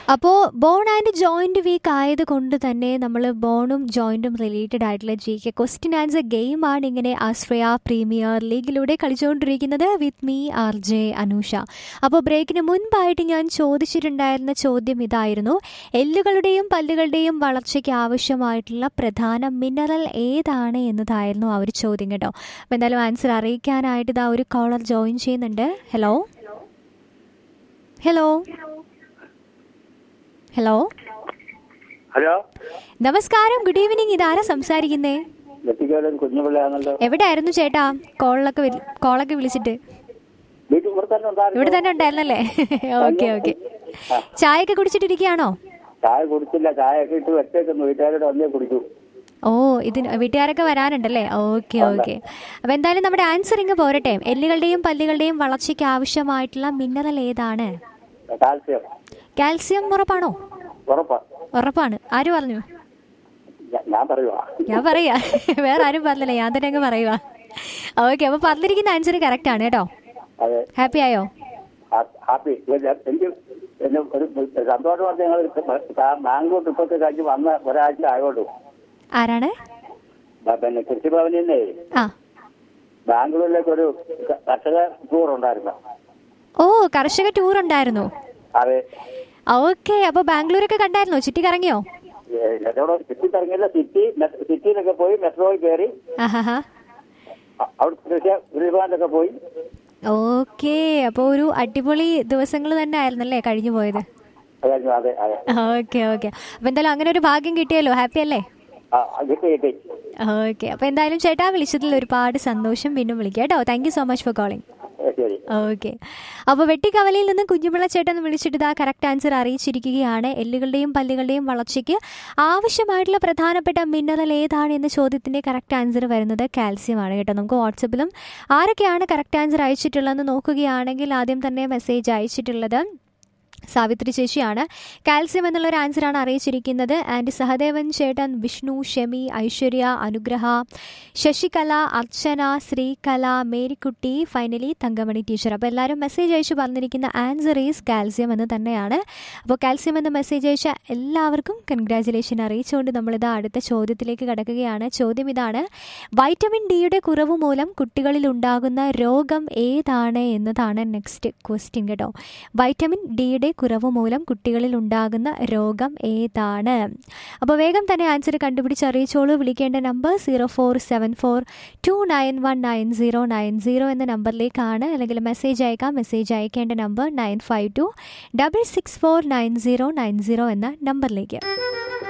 അപ്പോൾ born and joint week ആയത് കൊണ്ട് തന്നെ നമ്മൾ ബോണും ജോയിന്റും റിലേറ്റഡ് ആയിട്ടുള്ള ജി കെ ക്വസ്റ്റ്യൻ ആൻസർ ഗെയിമാണ് ഇങ്ങനെ ആശ്രയ പ്രീമിയർ ലീഗിലൂടെ കളിച്ചുകൊണ്ടിരിക്കുന്നത് with me R J Anusha അപ്പോൾ ബ്രേക്കിന് മുൻപായിട്ട് ഞാൻ ചോദിച്ചിട്ടുണ്ടായിരുന്ന ചോദ്യം ഇതായിരുന്നു എല്ലുകളുടെയും പല്ലുകളുടെയും വളർച്ചയ്ക്ക് ആവശ്യമായിട്ടുള്ള പ്രധാന മിനറൽ ഏതാണ് എന്നതായിരുന്നു ആ ഒരു ചോദ്യം കേട്ടോ അപ്പോൾ എന്തായാലും ആൻസർ അറിയിക്കാനായിട്ട് ഇതാ ഒരു കോളർ ജോയിൻ ചെയ്യുന്നുണ്ട് ഹലോ ഹലോ ഹലോ ഹലോ നമസ്കാരം ഗുഡ് ഈവനിങ് ഇതാരാ സംസാരിക്കുന്നേ വെട്ടിക്കാലൻ കുഞ്ഞുപിള്ളയാണല്ലോ എവിടെയായിരുന്നു ചേട്ടാ കോളിലൊക്കെ വിളി- കോളൊക്കെ വിളിച്ചിട്ട് വീട്ടിൽ ഇവിടെ തന്നെ ഉണ്ടായിരുന്നു ഇവിടെ തന്നെ ഉണ്ടായിരുന്നല്ലേ ഓക്കെ ഓക്കെ ചായയൊക്കെ കുടിച്ചിട്ടിരിക്കുകയാണോ ചായ കുടിച്ചില്ല ചായ ഒക്കെ ഇട്ട് വെച്ചേക്കുന്നു വീട്ടുകാരോട് വന്നേ കുടിക്കൂ ഓ ഇതിന് വീട്ടുകാരൊക്കെ വരാനുണ്ടല്ലേ ഓക്കെ ഓക്കെ അപ്പോൾ എന്തായാലും നമ്മുടെ ആൻസർ ഇങ്ങ് പോരട്ടെ എല്ലുകളുടെയും പല്ലുകളുടെയും വളർച്ചയ്ക്ക് ആവശ്യമായിട്ടുള്ള മിനറൽ ഏതാണ് കാൽസ്യം കാൽസ്യം ഉറപ്പാണോ ഉറപ്പാ ഉറപ്പാണ് ആര് പറഞ്ഞു ഞാ- ഞാൻ പറയുവാ ഞാൻ പറയാ വേറെ ആരും പറഞ്ഞില്ല ഞാൻ തന്നെ അങ്ങ് പറയുക ഓക്കെ അപ്പോൾ പറഞ്ഞിരിക്കുന്ന ആൻസർ കറക്റ്റ് ആണ് കേട്ടോ അതെ ഹാപ്പി ആയോ ഹാ- ഹാപ്പി ഇത് എനിക്ക് എന്നെ ഒരു സന്തോഷം പറഞ്ഞ ഞങ്ങൾ ബാംഗ്ലൂർ ട്രിപ്പൊക്കെ കഴിഞ്ഞ് വന്ന ഒരാഴ്ച ആയോട്ടു ആരാണ് പിന്നെ കൃഷിഭവനിൽ നിന്നേ ആ ബാംഗ്ലൂരിലേക്ക് ഒരു ക- കർഷക ടൂർ ഉണ്ടായിരുന്നു ഓ കർഷക ടൂർ ഉണ്ടായിരുന്നു അതെ ഓക്കെ അപ്പോൾ ബാംഗ്ലൂരൊക്കെ കണ്ടായിരുന്നോ ചുറ്റി കറങ്ങിയോ എവിടെ സിറ്റി ഇറങ്ങിയില്ല സിറ്റി മെ- സിറ്റിയിലൊക്കെ പോയി മെട്രോയിൽ കയറി ആഹാ അ- അവിടുത്തെ കൃഷി കൃഷിഭവനിലൊക്കെ പോയി ഓക്കെ അപ്പോൾ ഒരു അടിപൊളി ദിവസങ്ങൾ തന്നെ ആയിരുന്നല്ലേ കഴിഞ്ഞു പോയത് അതായിരുന്നു അതെ അതെ ഓക്കെ ഓക്കെ അപ്പോൾ എന്തായാലും അങ്ങനെ ഒരു ഭാഗ്യം കിട്ടിയല്ലോ ഹാപ്പി അല്ലേ ആ കിട്ടി കിട്ടി ഓക്കെ അപ്പോൾ എന്തായാലും ചേട്ടാ വിളിച്ചതിൽ ഒരുപാട് സന്തോഷം വീണ്ടും വിളിക്കാം കേട്ടോ thank you so much for calling ഏ, ശരി ഓക്കെ അപ്പോൾ വെട്ടിക്കവലയിൽ നിന്ന് കുഞ്ഞുപിള്ള ചേട്ടൻ വിളിച്ചിട്ട് ഇതാ കറക്റ്റ് ആൻസർ അറിയിച്ചിരിക്കുകയാണ് എല്ലുകളുടെയും പല്ലുകളുടെയും വളർച്ചയ്ക്ക് ആവശ്യമായിട്ടുള്ള പ്രധാനപ്പെട്ട മിനറൽ ഏതാണ് എന്ന ചോദ്യത്തിൻ്റെ കറക്റ്റ് ആൻസർ വരുന്നത് കാൽസ്യം ആണ് കേട്ടോ നമുക്ക് വാട്സപ്പിലും ആരൊക്കെയാണ് കറക്റ്റ് ആൻസർ അയച്ചിട്ടുള്ളതെന്ന് നോക്കുകയാണെങ്കിൽ ആദ്യം തന്നെ മെസ്സേജ് അയച്ചിട്ടുള്ളത് സാവിത്രി ചേച്ചിയാണ് കാൽസ്യം എന്നുള്ള ഒരു ആൻസറാണ് അറിയിച്ചിരിക്കുന്നത് ആൻഡ് സഹദേവൻ ചേട്ടൻ വിഷ്ണു ഷെമി ഐശ്വര്യ അനുഗ്രഹ ശശികല അർച്ചന ശ്രീകല മേരിക്കുട്ടി ഫൈനലി തങ്കമണി ടീച്ചർ അപ്പോൾ എല്ലാവരും മെസ്സേജ് അയച്ചു പറഞ്ഞിരിക്കുന്ന ആൻസർ ഈസ് കാൽസ്യം എന്ന് തന്നെയാണ് അപ്പോൾ കാൽസ്യം എന്ന മെസ്സേജ് അയച്ച എല്ലാവർക്കും കൺഗ്രാചുലേഷൻ അറിയിച്ചുകൊണ്ട് നമ്മളിത് അടുത്ത ചോദ്യത്തിലേക്ക് കടക്കുകയാണ് ചോദ്യം ഇതാണ് വൈറ്റമിൻ ഡിയുടെ കുറവ് മൂലം കുട്ടികളിൽ ഉണ്ടാകുന്ന രോഗം ഏതാണ് എന്നതാണ് നെക്സ്റ്റ് ക്വസ്റ്റ്യൻ കേട്ടോ വൈറ്റമിൻ ഡിയുടെ കുറവ് മൂലം കുട്ടികളിൽ ഉണ്ടാകുന്ന രോഗം ഏതാണ് അപ്പോൾ വേഗം തന്നെ ആൻസർ കണ്ടുപിടിച്ച് അറിയിച്ചോളൂ വിളിക്കേണ്ട number zero four seven four two nine one nine zero nine zero എന്ന നമ്പറിലേക്കാണ് അല്ലെങ്കിൽ മെസ്സേജ് അയക്കാം മെസ്സേജ് അയക്കേണ്ട number nine five two double six four nine zero nine zero എന്ന നമ്പറിലേക്ക്